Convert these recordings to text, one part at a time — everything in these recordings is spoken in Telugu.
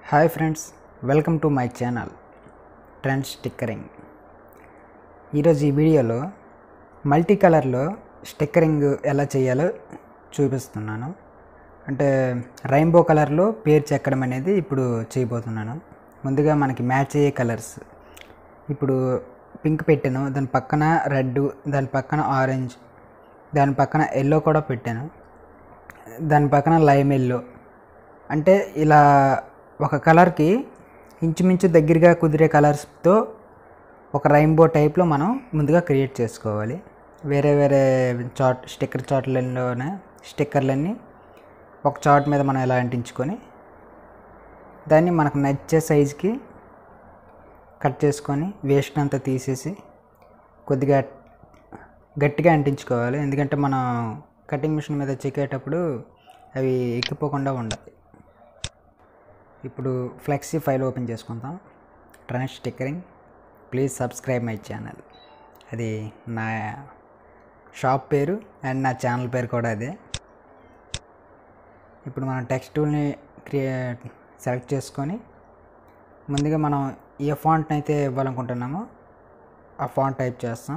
hi friends welcome to my channel trend stickering ఈరోజు ఈ వీడియోలో మల్టీ కలర్లో స్టిక్కరింగ్ ఎలా చేయాలో చూపిస్తున్నాను అంటే రెయిన్బో కలర్లో పేరు చెక్కడం అనేది ఇప్పుడు చేయబోతున్నాను ముందుగా మనకి మ్యాచ్ అయ్యే కలర్స్ ఇప్పుడు పింక్ పెట్టాను దాని పక్కన రెడ్ దాని పక్కన ఆరెంజ్ దాని పక్కన ఎల్లో కూడా పెట్టాను దాని పక్కన లైమ్ ఎల్లో అంటే ఇలా ఒక కలర్కి ఇంచుమించు దగ్గరగా కుదిరే కలర్స్తో ఒక రెయిన్బో టైప్లో మనం ముందుగా క్రియేట్ చేసుకోవాలి వేరే వేరే చాట్ స్టిక్కర్ చాట్లలోనే స్టిక్కర్లన్నీ ఒక చాట్ మీద మనం ఇలా అంటించుకొని దాన్ని మనకు నచ్చే సైజుకి కట్ చేసుకొని వేస్ట్ అంతా తీసేసి కొద్దిగా గట్టిగా అంటించుకోవాలి ఎందుకంటే మనం కటింగ్ మిషన్ మీద చెక్కేటప్పుడు అవి ఎక్కిపోకుండా ఉండాలి ఇప్పుడు ఫ్లెక్సీ ఫైల్ ఓపెన్ చేసుకుందాం trend stickering please subscribe my channel అది నా షాప్ పేరు అండ్ నా ఛానల్ పేరు కూడా అదే ఇప్పుడు మనం టెక్స్ట్ టూల్ని క్రియే సెలెక్ట్ చేసుకొని ముందుగా మనం ఏ ఫాంట్ని అయితే ఇవ్వాలనుకుంటున్నామో ఆ ఫాంట్ టైప్ చేస్తాం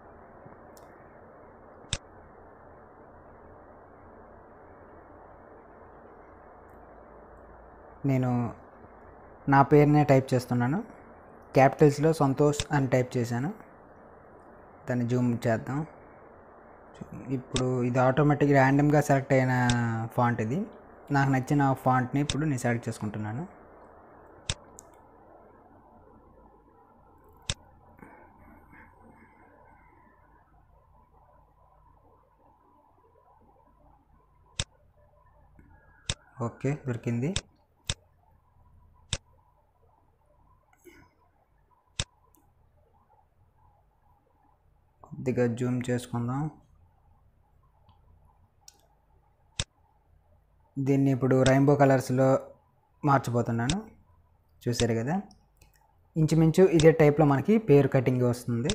నేను నా పేరునే టైప్ చేస్తున్నాను క్యాపిటల్స్లో సంతోష్ అని టైప్ చేశాను దాన్ని జూమ్ చేద్దాం ఇప్పుడు ఇది ఆటోమేటిక్ ర్యాండమ్గా సెలెక్ట్ అయిన ఫాంట్ ఇది నాకు నచ్చిన ఫాంట్ని ఇప్పుడు నేను సెలెక్ట్ చేసుకుంటున్నాను ఓకే దొరికింది కొద్దిగా జూమ్ చేసుకుందాం దీన్ని ఇప్పుడు రెయిన్బో కలర్స్లో మార్చబోతున్నాను చూసారు కదా ఇంచుమించు ఇదే టైప్లో మనకి పేరు కటింగ్ వస్తుంది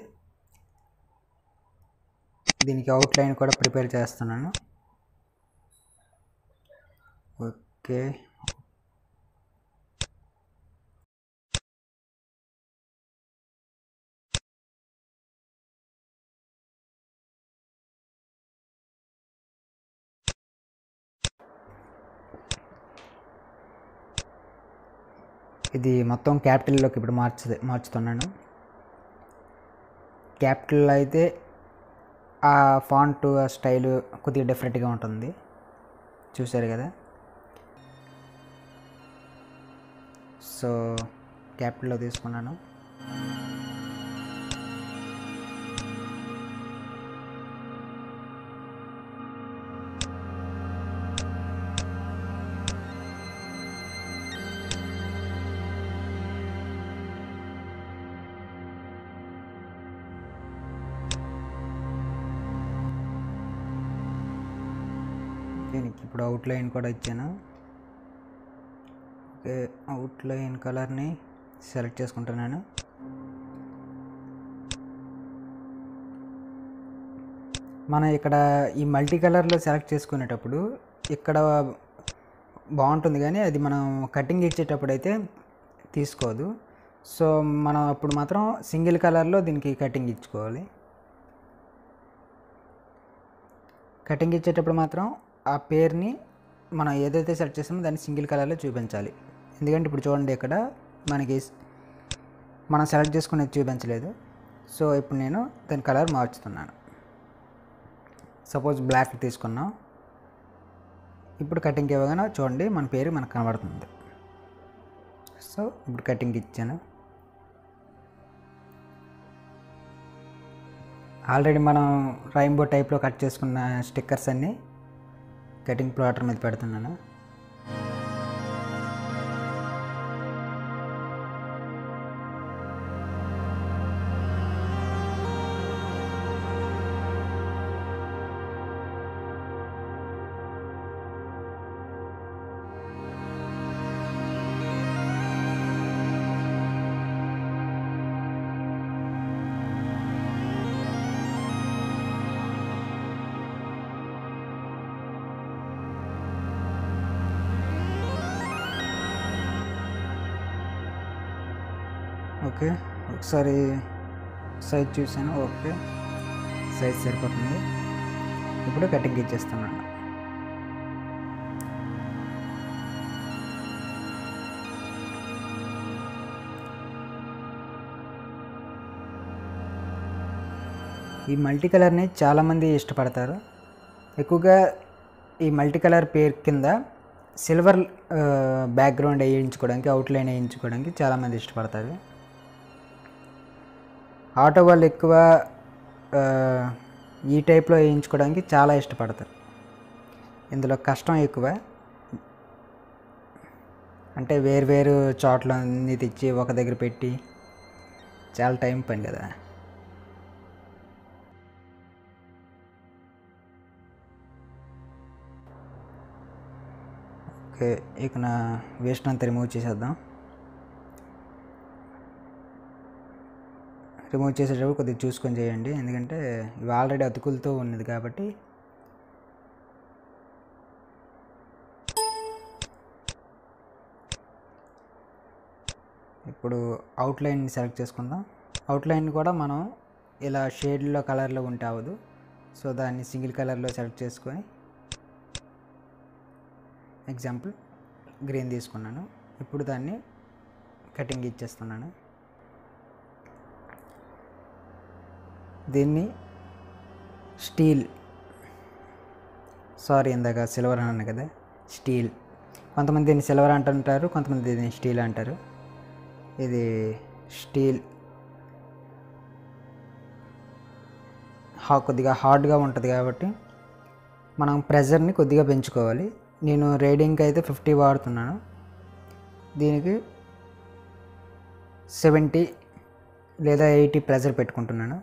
దీనికి అవుట్లైన్ కూడా ప్రిపేర్ చేస్తున్నాను ఓకే ఇది మొత్తం క్యాపిటల్లోకి ఇప్పుడు మార్చ మార్చుతున్నాను క్యాపిటల్ అయితే ఆ ఫాంట్ ఆ స్టైల్ కొద్దిగా డిఫరెంట్గా ఉంటుంది చూసారు కదా సో క్యాపిటల్లో తీసుకున్నాను దీనికి ఇప్పుడు అవుట్లైన్ కూడా ఇచ్చాను ఓకే అవుట్లైన్ కలర్ని సెలెక్ట్ చేసుకుంటున్నాను మనం ఇక్కడ ఈ మల్టీ కలర్లో సెలెక్ట్ చేసుకునేటప్పుడు ఇక్కడ బాగుంటుంది కానీ అది మనం కటింగ్ ఇచ్చేటప్పుడు అయితే తీసుకోదు సో మనం అప్పుడు మాత్రం సింగిల్ కలర్లో దీనికి కటింగ్ ఇచ్చుకోవాలి కటింగ్ ఇచ్చేటప్పుడు మాత్రం ఆ పేరుని మనం ఏదైతే సెలెక్ట్ చేసామో దాన్ని సింగిల్ కలర్లో చూపించాలి ఎందుకంటే ఇప్పుడు చూడండి ఇక్కడ మనకి మనం సెలెక్ట్ చేసుకునేది చూపించలేదు సో ఇప్పుడు నేను దాని కలర్ మార్చుతున్నాను సపోజ్ బ్లాక్ తీసుకున్నాం ఇప్పుడు కటింగ్ ఇవ్వగానే చూడండి మన పేరు మనకు కనబడుతుంది సో ఇప్పుడు కటింగ్ ఇచ్చాను ఆల్రెడీ మనం రైంబో టైప్లో కట్ చేసుకున్న స్టిక్కర్స్ అన్నీ కటింగ్ ప్లాటర్ మీద పెడుతున్నాను ఓకే ఒకసారి సైజ్ చూసాను ఓకే సైజ్ సరిపోతుంది ఇప్పుడు కటింగ్ ఇచ్చేస్తున్నాను ఈ మల్టీ కలర్ని చాలామంది ఇష్టపడతారు ఎక్కువగా ఈ మల్టీ కలర్ పేరు కింద సిల్వర్ బ్యాక్గ్రౌండ్ వేయించుకోవడానికి అవుట్లైన్ వేయించుకోవడానికి చాలామంది ఇష్టపడతారు ఆటో వాళ్ళు ఎక్కువ ఆ, ఈ టైప్లో వేయించుకోవడానికి చాలా ఇష్టపడతారు ఇందులో కష్టం ఎక్కువ అంటే వేరు వేరు చోట్ల అన్నీ తెచ్చి ఒక దగ్గర పెట్టి చాలా టైం పని కదా ఓకే ఇక నా వేస్ట్ అంతా రిమూవ్ చేసేద్దాం రిమూవ్ చేసేటప్పుడు కొద్దిగా చూసుకొని చేయండి ఎందుకంటే ఇవి ఆల్రెడీ అతుకులతో ఉన్నది కాబట్టి ఇప్పుడు అవుట్లైన్ సెలెక్ట్ చేసుకుందాం అవుట్లైన్ కూడా మనం ఇలా షేడ్లో కలర్లో ఉంటే అవ్వదు సో దాన్ని సింగిల్ కలర్లో సెలెక్ట్ చేసుకొని ఎగ్జాంపుల్ గ్రీన్ తీసుకున్నాను ఇప్పుడు దాన్ని కటింగ్ ఇచ్చేస్తున్నాను దీన్ని స్టీల్ సారీ ఇందాక సిల్వర్ అన్నాను కదా స్టీల్ కొంతమంది దీన్ని సిల్వర్ అంటుంటారు కొంతమంది దీన్ని స్టీల్ అంటారు ఇది స్టీల్ హా కొద్దిగా హార్డ్గా ఉంటుంది కాబట్టి మనం ప్రెజర్ని కొద్దిగా పెంచుకోవాలి నేను రేడింగ్కి అయితే ఫిఫ్టీ వాడుతున్నాను దీనికి సెవెంటీ లేదా ఎయిటీ ప్రెజర్ పెట్టుకుంటున్నాను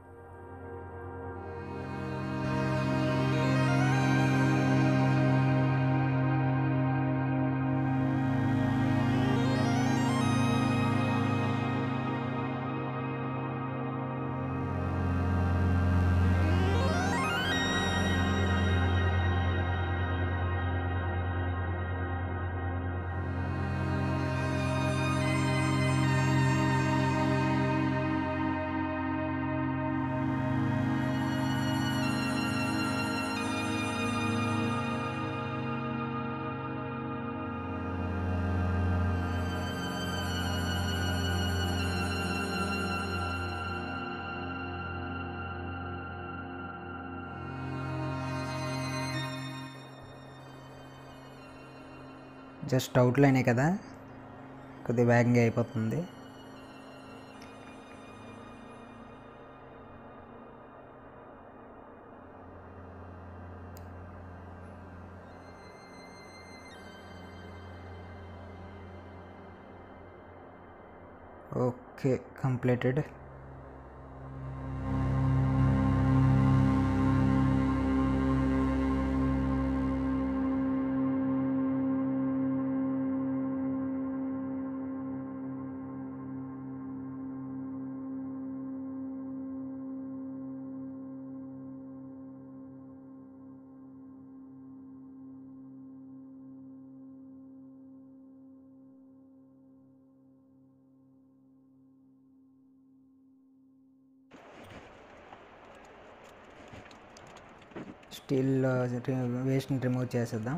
జస్ట్ అవుట్లైనే కదా కొద్దిగా వేగంగా అయిపోతుంది ఓకే కంప్లీటెడ్ స్టీల్ వేస్ట్ని రిమూవ్ చేసేద్దాం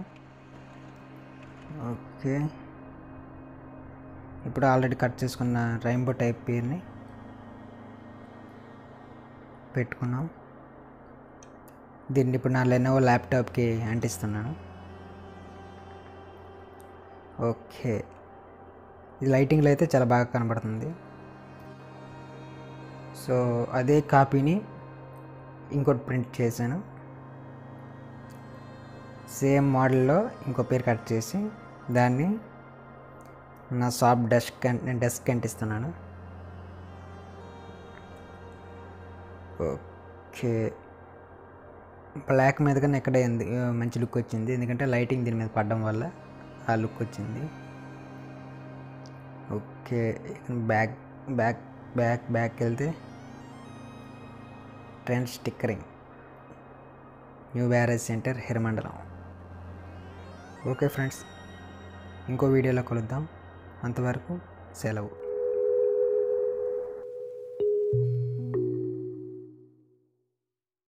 ఓకే ఇప్పుడు ఆల్రెడీ కట్ చేసుకున్న రైంబో టైప్ పీర్ని పెట్టుకున్నాం దీన్ని ఇప్పుడు నా లెనోవో ల్యాప్టాప్కి అంటిస్తున్నాను ఓకే ఇది లైటింగ్లో అయితే చాలా బాగా కనబడుతుంది సో అదే కాపీని ఇంకోటి ప్రింట్ చేశాను సేమ్ మోడల్లో ఇంకో పేరు కట్ చేసి దాన్ని నా షాప్ డెస్క్ డెస్క్ అంటిస్తున్నాను ఓకే బ్లాక్ మీద కన్నా ఎక్కడ అయింది మంచి లుక్ వచ్చింది ఎందుకంటే లైటింగ్ దీని మీద పడడం వల్ల ఆ లుక్ వచ్చింది okay back back back back వెళ్తే trend stickering new barrage centre Hiramandalam okay friends ఇంకో వీడియోలో కలుద్దాం అంతవరకు సెలవు